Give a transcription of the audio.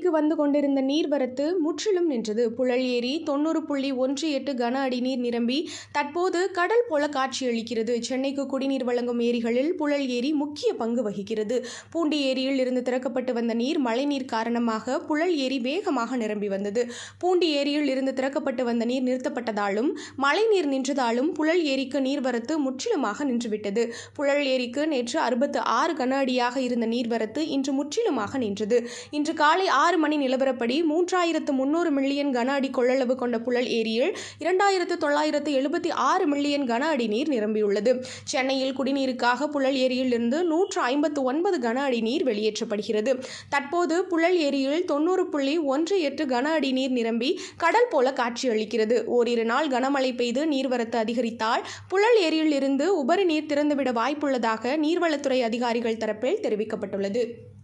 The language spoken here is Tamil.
ஏரிக்கு வந்து கொண்டிருந்த நீர்வரத்து முற்றிலும் நின்றது புழல் ஏரி தொண்ணூறு புள்ளி ஒன்று எட்டு கன அடி நீர் நிரம்பி தற்போது கடல் போல காட்சியளிக்கிறது சென்னைக்கு குடிநீர் வழங்கும் ஏரிகளில் புழல் ஏரி முக்கிய பங்கு வகிக்கிறது பூண்டி ஏரியில் இருந்து திறக்கப்பட்டு வந்த நீர் மழைநீர் காரணமாக புழல் ஏரி வேகமாக நிரம்பி வந்தது பூண்டி ஏரியில் இருந்து திறக்கப்பட்டு வந்த நீர் நிறுத்தப்பட்டதாலும் மழைநீர் நின்றதாலும் புழல் ஏரிக்கு நீர்வரத்து முற்றிலுமாக நின்றுவிட்டது புழல் ஏரிக்கு நேற்று அறுபத்து ஆறு கன அடியாக இருந்த நீர்வரத்து இன்று முற்றிலுமாக நின்றது இன்று காலை ஆறு மணி நிலவரப்படி மூன்றாயிரத்து முன்னூறு மில்லியன் கன அடி கொள்ளளவு கொண்ட புழல் ஏரியில் இரண்டாயிரத்து தொள்ளாயிரத்து எழுபத்தி ஆறு மில்லியன் கன அடி நீர் நிரம்பியுள்ளது சென்னையில் குடிநீருக்காக புழல் ஏரியில் இருந்து நூற்று ஐம்பத்து ஒன்பது கன அடி நீர் வெளியேற்றப்படுகிறது தற்போது புழல் ஏரியில் தொண்ணூறு புள்ளி ஒன்று எட்டு கன அடி நீர் நிரம்பி கடல் போல காட்சியளிக்கிறது ஓரிரு நாள் கனமழை பெய்து நீர்வரத்து அதிகரித்தால் புழல் ஏரியில் இருந்து உபரி நீர் திறந்துவிட வாய்ப்புள்ளதாக நீர்வளத்துறை அதிகாரிகள் தரப்பில் தெரிவிக்கப்பட்டுள்ளது